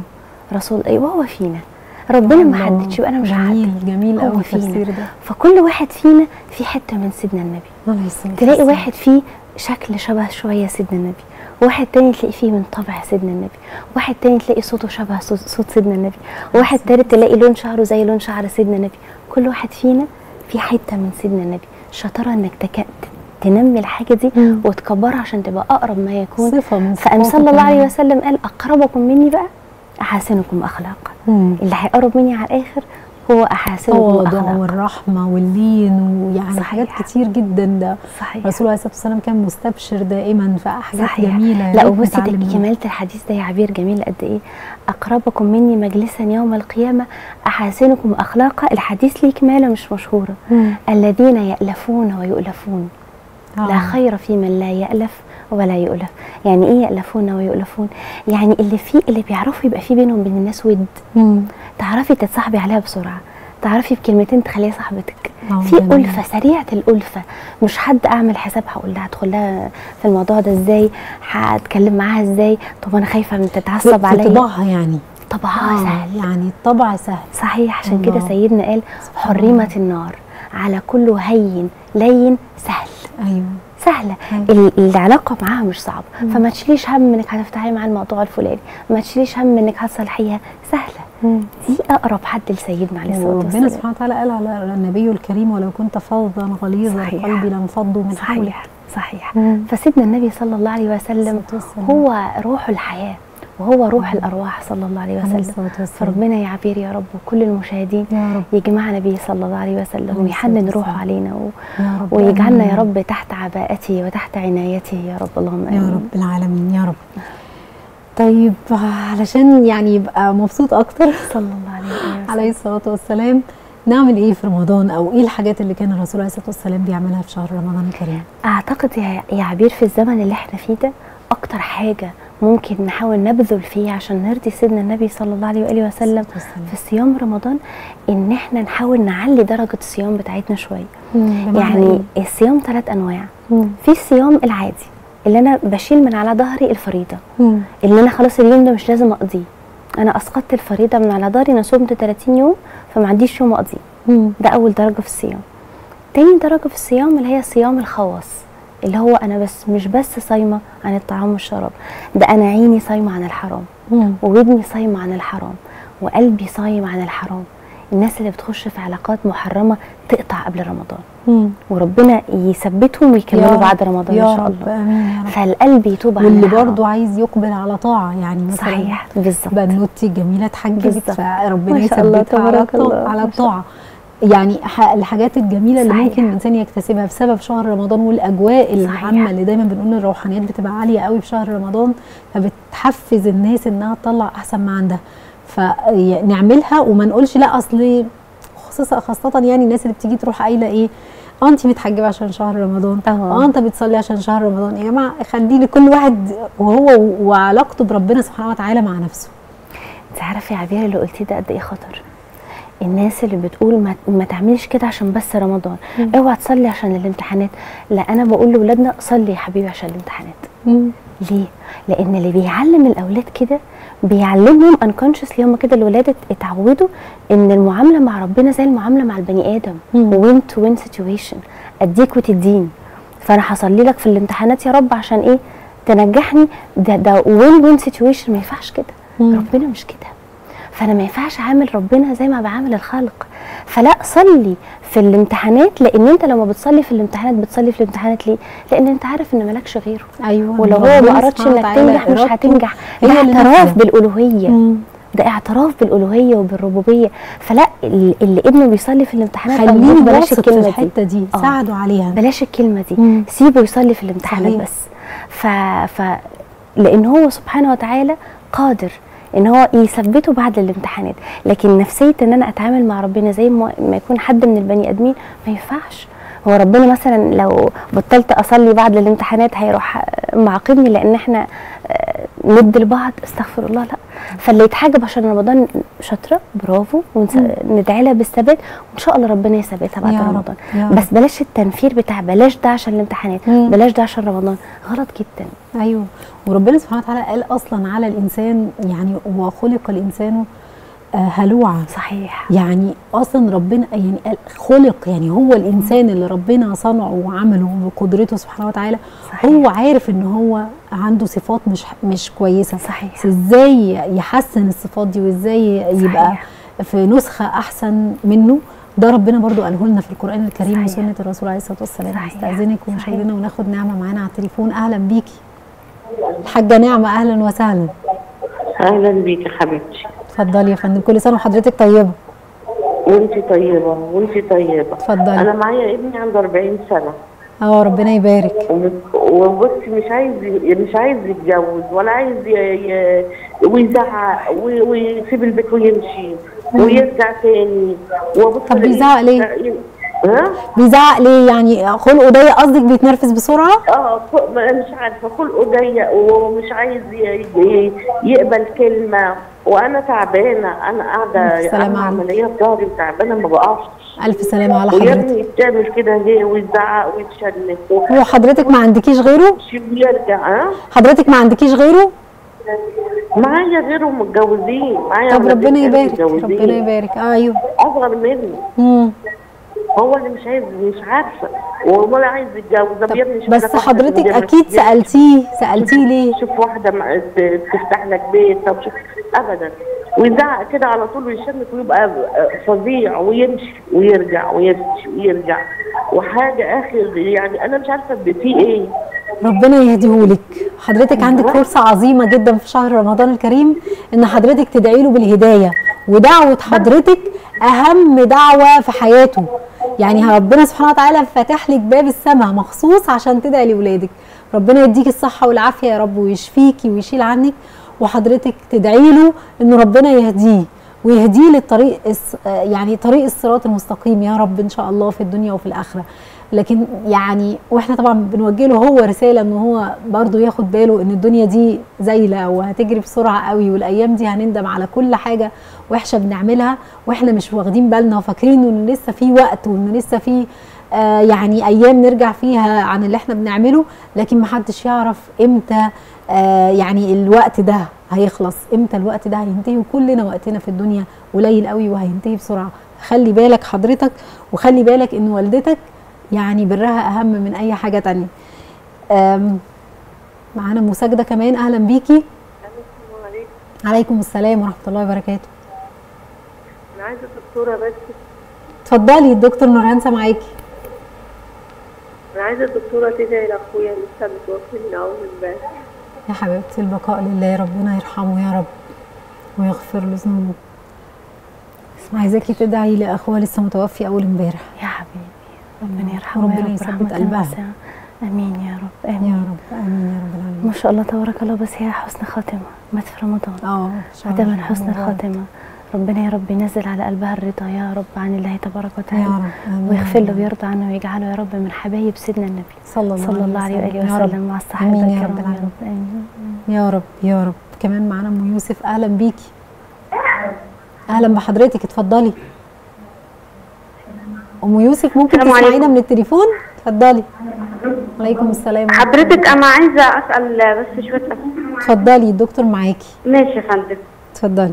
رسول ايه وهو فينا ربنا ما الله. حددش يبقى انا مش جميل هحدد جميل هو قوي فينا. التفسير ده فكل واحد فينا في حته من سيدنا النبي الله يسلمك تلاقي واحد فيه شكل شبه شويه سيدنا النبي واحد تاني تلاقي فيه من طبع سيدنا النبي واحد تاني تلاقي صوته شبه صوت, صوت سيدنا النبي واحد تالت تلاقي لون شعره زي لون شعر سيدنا النبي كل واحد فينا في حته من سيدنا النبي الشطاره انك تك... تنمي الحاجه دي مم. وتكبرها عشان تبقى اقرب ما يكون صفه من فقام صفاته صلى الله عليه كمان. وسلم قال اقربكم مني بقى احاسنكم اخلاقا مم. اللي هيقرب مني على الاخر هو احاسنكم التواضع اخلاقا والرحمه واللين ويعني صحيح. حاجات كتير جدا ده صحيح الرسول عليه الصلاه والسلام كان مستبشر دائما فحاجات صحيح. جميله يا لا ريت وبصي نتعلم ده منها. كمالة الحديث ده يا عبير جميل قد ايه اقربكم مني مجلسا يوم القيامه احاسنكم اخلاقا الحديث ليه كماله مش مشهوره مم. الذين يألفون ويؤلفون آه. لا خير في من لا يألف ولا يؤلف يعني ايه يألفون ويؤلفون يعني اللي فيه اللي بيعرفوا يبقى فيه بينهم وبين الناس ود مم. تعرفي تتصاحبي عليها بسرعه تعرفي بكلمتين تخليها صاحبتك آه، في جميل. ألفة سريعة الألفة مش حد أعمل حساب هقول لها ادخل لها في الموضوع ده ازاي هتكلم معاها ازاي طب أنا خايفة من تتعصب في عليا طباعها يعني طبعها آه، سهل يعني الطبع سهل صحيح عشان كده الله. سيدنا قال سبحان حرمت النار على كل هين لين سهل ايوه سهله أيوة. ال- العلاقه معاها مش صعبه مم. فما تشيليش هم انك هتفتحي مع الموضوع الفلاني ما تشيليش هم انك هتصلحيها سهله دي اقرب حد لسيدنا عليه الصلاه وربنا والسلام سبحانه وتعالى قال على النبي الكريم ولو كنت فظا غليظ صحيح. القلب لانفضوا من حولك صحيح صحيح مم. فسيدنا النبي صلى الله عليه وسلم الصلاة والسلام. هو روح الحياه وهو روح الارواح صلى الله عليه عليه وسلم الصلاة والسلام. فربنا يا عبير يا رب وكل المشاهدين يا رب يجمعنا به صلى الله عليه وسلم عليه ويحنن الصلاة روحه والسلام. علينا و... يا رب ويجعلنا آمين. يا رب تحت عباءته وتحت عنايته يا رب اللهم يا امين رب العالمين يا رب طيب علشان يعني يبقى مبسوط اكتر صلى الله عليه وسلم عليه الصلاه والسلام نعمل ايه في رمضان او ايه الحاجات اللي كان الرسول عليه الصلاه والسلام بيعملها في شهر رمضان الكريم اعتقد يا يا عبير في الزمن اللي احنا فيه ده اكتر حاجه ممكن نحاول نبذل فيه عشان نرضي سيدنا النبي صلى الله عليه واله وسلم في صيام رمضان ان احنا نحاول نعلي درجه الصيام بتاعتنا شويه يعني الصيام ثلاث انواع في الصيام العادي اللي انا بشيل من على ظهري الفريضه اللي انا خلاص اليوم ده مش لازم اقضيه انا اسقطت الفريضه من على ظهري انا صمت 30 يوم فما عنديش يوم اقضيه ده اول درجه في الصيام تاني درجه في الصيام اللي هي صيام الخواص اللي هو انا بس مش بس صايمه عن الطعام والشراب ده انا عيني صايمه عن الحرام وودني صايمه عن الحرام وقلبي صايم عن الحرام الناس اللي بتخش في علاقات محرمه تقطع قبل رمضان وربنا يثبتهم ويكملوا بعد رمضان يا ان شاء رب الله امين يا رب فالقلب يتوب عن واللي الحرام. برضه عايز يقبل على طاعه يعني مثلا صحيح بالظبط بنوتي الجميله اتحجبت بالظبط. فربنا ما شاء الله، يثبتها على تبارك الله، الطاعه على ما شاء الطاعه يعني ح- الحاجات الجميله اللي صحيح. ممكن الانسان يكتسبها بسبب شهر رمضان والاجواء صحيح. العامه اللي دايما بنقول إن الروحانيات بتبقى عاليه قوي في شهر رمضان فبتحفز الناس انها تطلع احسن ما عندها فنعملها وما نقولش لا اصل خصوصا خاصه يعني الناس اللي بتيجي تروح قايله ايه اه انت متحجبه عشان شهر رمضان اه. اه انت بتصلي عشان شهر رمضان يا جماعه خلي لكل واحد وهو وعلاقته بربنا سبحانه وتعالى مع نفسه انت عارفه يا عبير اللي قلتيه ده قد ايه خطر الناس اللي بتقول ما, ما تعمليش كده عشان بس رمضان اوعى تصلي عشان الامتحانات لا انا بقول لاولادنا صلي يا حبيبي عشان الامتحانات ليه لان اللي بيعلم الاولاد كده بيعلمهم انكونشسلي هم كده الولاد ات- اتعودوا ان المعامله مع ربنا زي المعامله مع البني ادم مم. وين تو وين سيتويشن اديك وتديني فانا هصلي لك في الامتحانات يا رب عشان ايه تنجحني ده ده وين وين سيتويشن ما ينفعش كده مم. ربنا مش كده فانا ما ينفعش اعامل ربنا زي ما بعامل الخلق فلا صلي في الامتحانات لان انت لما بتصلي في الامتحانات بتصلي في الامتحانات ليه لان انت عارف ان مالكش غيره ايوه ولو هو ربنا ما اردش سبحانه انك وتعالى تنجح مش إرادته هتنجح هي ده اللي اعتراف نافذة. بالالوهيه مم. ده اعتراف بالالوهيه وبالربوبيه فلا ال- اللي ابنه بيصلي في الامتحانات خليه أرجوك بلاش واثق في الكلمه دي الحته دي آه. ساعدوا عليها بلاش الكلمه دي مم. سيبه يصلي في الامتحانات صحيح. بس ف... ف لان هو سبحانه وتعالى قادر ان هو يثبته بعد الامتحانات لكن نفسيه ان انا اتعامل مع ربنا زي ما ما يكون حد من البني ادمين ما ينفعش هو ربنا مثلا لو بطلت اصلي بعد الامتحانات هيروح معاقبني لان احنا آه، ند لبعض استغفر الله لا فاللي يتحجب عشان رمضان شاطره برافو وندعي لها بالثبات وان شاء الله ربنا يثبتها بعد يا رب، رمضان يا رب. بس بلاش التنفير بتاع بلاش ده عشان الامتحانات مم. بلاش ده عشان رمضان غلط جدا ايوه وربنا سبحانه وتعالى قال اصلا على الانسان يعني وخلق الانسان آه، هلوعا صحيح يعني اصلا ربنا يعني قال خلق يعني هو الانسان اللي ربنا صنعه وعمله بقدرته سبحانه وتعالى صحيح. هو عارف ان هو عنده صفات مش مش كويسه صحيح. بس ازاي يحسن الصفات دي وازاي يبقى صحيح. في نسخه احسن منه ده ربنا برضو قاله لنا في القران الكريم صحيح. وسنه الرسول عليه الصلاه والسلام صحيح. نستاذنك صحيح. ومشاهدينا وناخد نعمه معانا على التليفون اهلا بيكي الحاجه نعمه اهلا وسهلا اهلا بيك يا حبيبتي اتفضلي يا فندم كل سنه وحضرتك طيبه وانت طيبه وانت طيبه اتفضلي. انا معايا ابني عنده 40 سنه اه ربنا يبارك ومت- وبص مش عايز مش عايز يتجوز ولا عايز ي- ي- ويزعق وي- ويسيب البيت ويمشي ويرجع تاني وبص طب بيزعق ليه؟ ها؟ بيزعق ليه يعني خلقه ضيق قصدك بيتنرفز بسرعه اه ف- ما- مش عارفه خلقه ضيق ومش عايز ي- ي- يقبل كلمه وانا تعبانه انا قاعده ألف سلامة انا عليك. عمليه في ظهري وتعبانه ما بقفش الف سلامه على ويا حضرتك ابني بتعمل كده ليه ويزعق ويتشنك هو حضرتك ما عندكيش غيره ويرجع ها حضرتك ما عندكيش غيره معايا غيرهم متجوزين معايا طب ولادين ربنا غيرهم يبارك متجوزين. ربنا يبارك آه ايوه اصغر مني مم. هو اللي مش عايز مش عارفه ولا عايز يتجوز طب يا ابني شوف بس لك واحدة حضرتك من غير اكيد مسؤولية. سالتيه سالتيه ليه شوف واحده مع- ت- تفتح لك بيت طب شوف ابدا ويزعق كده على طول ويشمك ويبقى فظيع ويمشي ويرجع ويمشي ويرجع وحاجه اخر يعني انا مش عارفه في ايه ربنا يهديهولك حضرتك عندك فرصة عظيمة جدا في شهر رمضان الكريم ان حضرتك تدعي له بالهداية ودعوة حضرتك اهم دعوة في حياته يعني ربنا سبحانه وتعالى فاتح لك باب السماء مخصوص عشان تدعي لاولادك ربنا يديك الصحة والعافية يا رب ويشفيكي ويشيل عنك وحضرتك تدعي له ان ربنا يهديه ويهديه للطريق الس- آه يعني طريق الصراط المستقيم يا رب ان شاء الله في الدنيا وفي الاخره لكن يعني واحنا طبعا بنوجه له هو رساله ان هو برضه ياخد باله ان الدنيا دي زايله وهتجري بسرعه قوي والايام دي هنندم على كل حاجه وحشه بنعملها واحنا مش واخدين بالنا وفاكرين ان لسه في وقت وان لسه في آه يعني ايام نرجع فيها عن اللي احنا بنعمله لكن محدش يعرف امتى آه يعني الوقت ده هيخلص امتى الوقت ده هينتهي وكلنا وقتنا في الدنيا قليل قوي وهينتهي بسرعه خلي بالك حضرتك وخلي بالك ان والدتك يعني برها اهم من اي حاجه تانية آم، معانا مساجده كمان اهلا بيكي عليكم السلام ورحمه الله وبركاته انا عايزه دكتوره بس اتفضلي الدكتور نورهان سامعاكي انا عايزه الدكتوره تدعي لاخويا لسه متوفي من اول امبارح يا حبيبتي البقاء لله ربنا يرحمه يا رب ويغفر له ذنوبه عايزاكي تدعي لاخوها لسه متوفي اول امبارح يا حبيبي ربنا يرحمه ربنا يا رب يثبت رحمة قلبها. واسعة. امين يا رب يا امين رب امين يا رب العالمين ما شاء الله تبارك الله بس هي حسن خاتمه مات في رمضان اه شهر عدم حسن رمضان. الخاتمه ربنا يا رب ينزل على قلبها الرضا يا رب عن الله تبارك يا وتعالى رب آمين. ويغفر له ويرضى عنه ويجعله يا رب من حبايب سيدنا النبي صلى الله, صلى الله عليه واله وسلم. يا رب. وسلم مع الصحابه آمين يا رب الكرام يا العالمين. رب امين يا رب يا رب كمان معانا ام يوسف اهلا بيكي اهلا بحضرتك اتفضلي ام يوسف ممكن السلام تسمعينا عليكم. من التليفون اتفضلي عليكم السلام حضرتك انا عايزه اسال بس شويه أسئلة. اتفضلي الدكتور معاكي ماشي يا فندم اتفضلي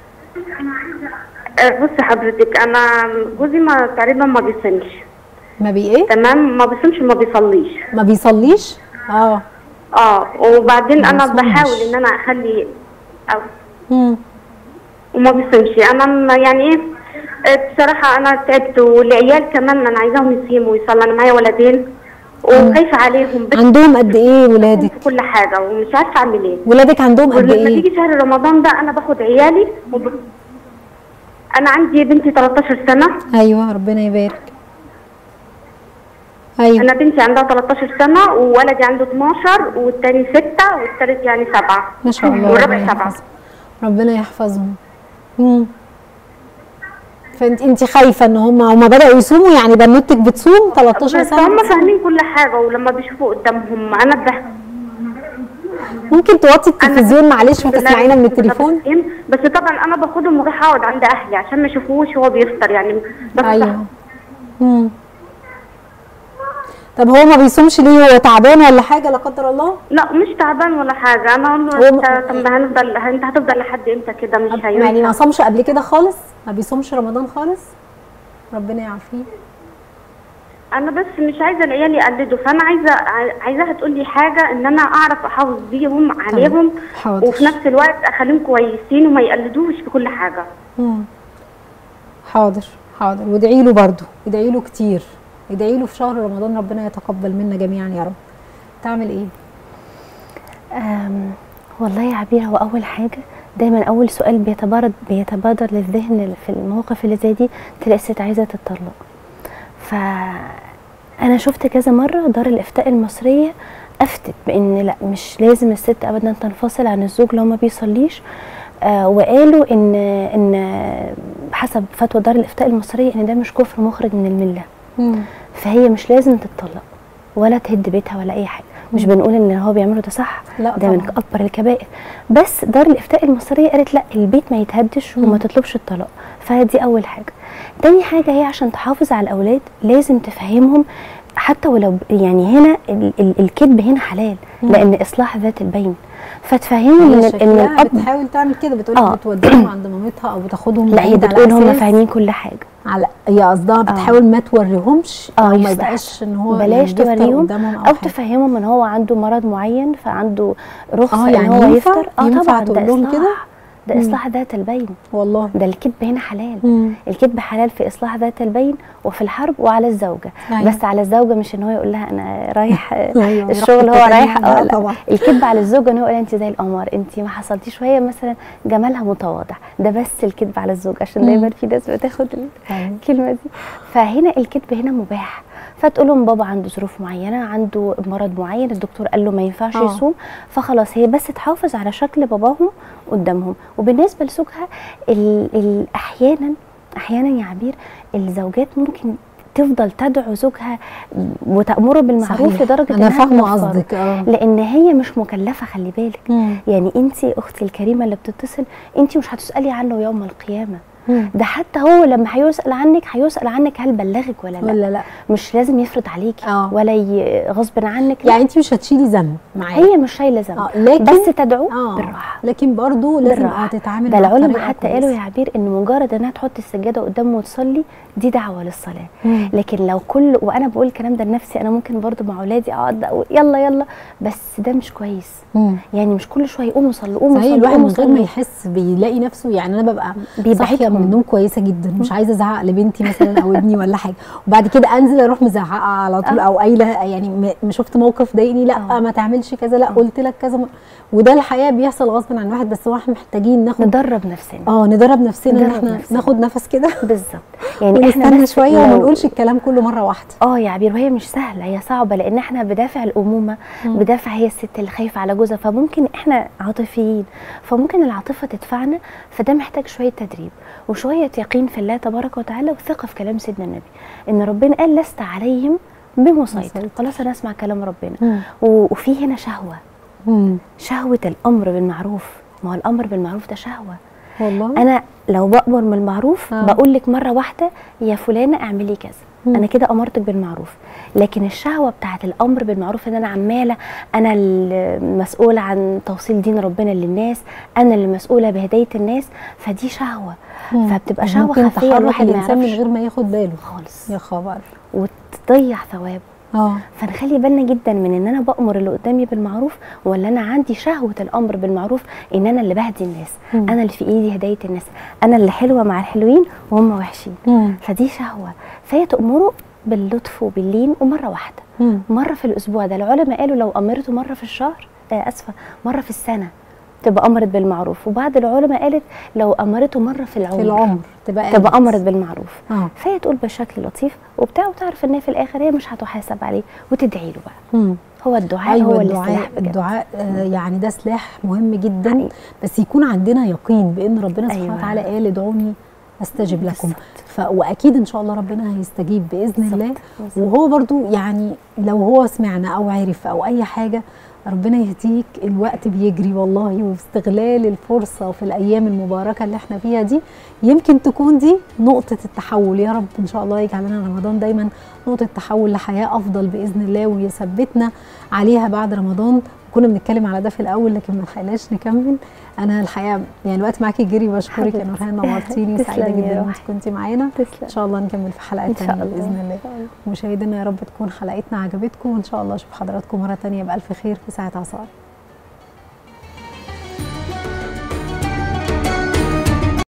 أه، بصي حضرتك انا جوزي ما تقريبا ما بيصومش ما بي ايه تمام ما بيصومش وما بيصليش ما بيصليش اه اه وبعدين ما انا بيصومش. بحاول ان انا اخلي أو مم. وما بيصومش انا م- يعني ايه أه، بصراحه انا تعبت والعيال كمان انا عايزاهم يصيموا ويصلوا انا معايا ولدين وخايفه عليهم بس عندهم قد ايه ولادك في كل حاجه ومش عارفه اعمل ايه ولادك عندهم قد ولما ايه تيجي شهر رمضان ده انا باخد عيالي وب... انا عندي بنتي 13 سنه ايوه ربنا يبارك ايوه انا بنتي عندها 13 سنه وولدي عنده 12 والتاني 6 والتالت يعني 7 ما شاء الله والرابع ربنا 7 يحفظهم ربنا يحفظهم مم. فانت انت خايفه ان هم هم بداوا يصوموا يعني بنوتك بتصوم 13 بس سنه هم فاهمين كل حاجه ولما بيشوفوا قدامهم انا ده ممكن توطي التلفزيون معلش وتسمعينا من التليفون بس طبعا انا باخدهم ورايحه اقعد عند اهلي عشان ما يشوفوش هو بيفطر يعني بس ايوه مم. طب هو ما بيصومش ليه هو تعبان ولا حاجه لا قدر الله لا مش تعبان ولا حاجه انا اقول له انت طب ما هنفضل انت هتفضل لحد امتى كده مش هينفع يعني ما صامش قبل كده خالص ما بيصومش رمضان خالص ربنا يعافيه انا بس مش عايزه العيال يقلدوا فانا عايزه عايزاها تقول لي حاجه ان انا اعرف احافظ بيهم عليهم حاضر. وفي نفس الوقت اخليهم كويسين وما يقلدوش في كل حاجه مم. حاضر حاضر وادعي له برضه ادعي له كتير ادعي له في شهر رمضان ربنا يتقبل منا جميعا يا رب تعمل ايه أم والله يا عبير هو اول حاجه دايما اول سؤال بيتبادر بيتبادر للذهن في المواقف اللي زي دي تلاقي الست عايزه تتطلق فانا شفت كذا مره دار الافتاء المصريه افتت بان لا مش لازم الست ابدا تنفصل عن الزوج لو ما بيصليش آه وقالوا ان ان حسب فتوى دار الافتاء المصريه ان ده مش كفر مخرج من المله مم. فهي مش لازم تتطلق ولا تهد بيتها ولا اي حاجه مش بنقول ان اللي هو بيعمله ده صح لا ده من طبعاً. اكبر الكبائر بس دار الافتاء المصريه قالت لا البيت ما يتهدش وما تطلبش الطلاق فدي اول حاجه تاني حاجه هي عشان تحافظ على الاولاد لازم تفهمهم حتى ولو يعني هنا ال- ال- الكذب هنا حلال مم. لان اصلاح ذات البين فتفهمهم ان هي ان شكلها الاب بتحاول تعمل كده بتقول آه. بتوديهم عند مامتها او بتاخدهم لا هي بعيد على بتقول هم أساس- فاهمين كل حاجه على هي قصدها بتحاول ما توريهمش اه او ما يستحق. يبقاش ان هو بلاش يعني يفطر توريهم قدامهم او, او, حاجة. تفهمهم ان هو عنده مرض معين فعنده رخصه آه، ان يعني هو ينفع؟ يفطر اه ينفع طبعا تقول ده لهم اصلاح كده؟ ده مم. اصلاح ذات البين والله ده الكذب هنا حلال مم. الكذب حلال في اصلاح ذات البين وفي الحرب وعلى الزوجه أيوة. بس على الزوجه مش ان هو يقول لها انا رايح أيوة، الشغل يروح هو حتة رايح تانية. اه لا لا طبعا. الكذب على الزوجه ان هو يقول انت زي القمر انت ما حصلتيش وهي مثلا جمالها متواضع ده بس الكذب على الزوج عشان مم. دايما في ناس بتاخد ال- أيوة. الكلمه دي فهنا الكذب هنا مباح فتقول لهم بابا عنده ظروف معينه عنده مرض معين الدكتور قال له ما ينفعش آه. يصوم فخلاص هي بس تحافظ على شكل باباهم قدامهم وبالنسبه لزوجها ال- ال- احيانا احيانا يا عبير الزوجات ممكن تفضل تدعو زوجها وتأمره بالمعروف صحيح. لدرجه أنا إنها فاهمة تنفره. قصدك، آه. لان هي مش مكلفه خلي بالك مم. يعني انت اختي الكريمه اللي بتتصل انت مش هتسالي عنه يوم القيامه مم. ده حتى هو لما هيسال عنك هيسال عنك هل بلغك ولا لا ولا لا مش لازم يفرض عليكي آه. ولا ي... غصب عنك لا. يعني انت مش هتشيلي ذنب معايا هي مش شايله ذنب آه، لكن- بس تدعو آه. بالراحه لكن برضو لازم بالراحة. اه تتعامل ده مع العلماء بطريقة حتى كويسة. قالوا يا عبير ان مجرد انها تحط السجاده قدامه وتصلي دي دعوه للصلاه مم. لكن لو كل وانا بقول الكلام ده لنفسي انا ممكن برضو مع اولادي اقعد اقول يلا يلا بس ده مش كويس مم. يعني مش كل شويه يقوموا يصلوا قوموا صحيح يصلوا الواحد قوموا من غير ما يصلوا يحس بيلاقي نفسه يعني انا ببقى بيبعدهم. صاحيه من النوم كويسه جدا مش عايزه ازعق لبنتي مثلا او ابني ولا حاجه وبعد كده انزل اروح مزعقه على طول آه. او قايله يعني م- م- شفت موقف ضايقني لا آه. ما تعملش كذا لا قلت لك كذا م- وده الحقيقه بيحصل غصب عن الواحد بس هو احنا محتاجين ناخد ندرب نفسنا اه ندرب نفسنا ان ندرب احنا نفسنا. ناخد نفس كده بالظبط يعني احنا ونستنى بس شويه وما لو- نقولش الكلام كله مره واحده اه يا عبير وهي مش سهله هي صعبه لان احنا بدافع الامومه مم. بدافع هي الست اللي خايفه على جوزها فممكن احنا عاطفيين فممكن العاطفه تدفعنا فده محتاج شويه تدريب وشويه يقين في الله تبارك وتعالى وثقه في كلام سيدنا النبي ان ربنا قال لست عليهم بمسيطر مسيطر. خلاص انا اسمع كلام ربنا مم. و- وفي هنا شهوه مم. شهوه الامر بالمعروف ما هو الامر بالمعروف ده شهوه والله انا لو بامر بالمعروف آه. بقول لك مره واحده يا فلانه اعملي كذا مم. انا كده امرتك بالمعروف لكن الشهوه بتاعت الامر بالمعروف ان انا عماله انا المسؤوله عن توصيل دين ربنا للناس انا اللي مسؤوله بهدايه الناس فدي شهوه مم. فبتبقى شهوه ممكن خفيه تحرك الواحد ما الانسان من يعرفش غير ما ياخد باله خالص يا خبر وتضيع ثوابه اه فنخلي بالنا جدا من ان انا بامر اللي قدامي بالمعروف ولا انا عندي شهوه الامر بالمعروف ان انا اللي بهدي الناس مم. انا اللي في ايدي هدايه الناس انا اللي حلوه مع الحلوين وهم وحشين مم. فدي شهوه فهي تامره باللطف وباللين ومره واحده مم. مره في الاسبوع ده العلماء قالوا لو امرته مره في الشهر آه اسفه مره في السنه تبقى امرت بالمعروف وبعض العلماء قالت لو امرته مره في العمر في العمر تبقى تبقى قامت. امرت بالمعروف اه فهي تقول بشكل لطيف وبتاع وتعرف ان هي في الاخر هي مش هتحاسب عليه وتدعي له بقى مم. هو الدعاء ايوه هو الدعاء السلاح بجد الدعاء آه يعني ده سلاح مهم جدا حقيقي. بس يكون عندنا يقين بان ربنا سبحانه أيوة. وتعالى قال ادعوني استجب لكم ف... واكيد ان شاء الله ربنا هيستجيب باذن الله وهو برضو يعني لو هو سمعنا او عرف او اي حاجه ربنا يهديك الوقت بيجري والله واستغلال الفرصه في الايام المباركه اللي احنا فيها دي يمكن تكون دي نقطه التحول يا رب ان شاء الله يجعل لنا رمضان دايما نقطه تحول لحياه افضل باذن الله ويثبتنا عليها بعد رمضان كنا بنتكلم على ده في الاول لكن ما لحقناش نكمل انا الحقيقه يعني الوقت معاكي جري بشكرك يا نورهان نورتيني سعيده تسلمي يا جدا ان روحي. انت كنتي معانا تسلم ان شاء الله نكمل في حلقات إن شاء تانية الله. باذن الله إن شاء الله. مشاهدينا يا رب تكون حلقتنا عجبتكم وان شاء الله اشوف حضراتكم مره تانية بالف خير في ساعه عصار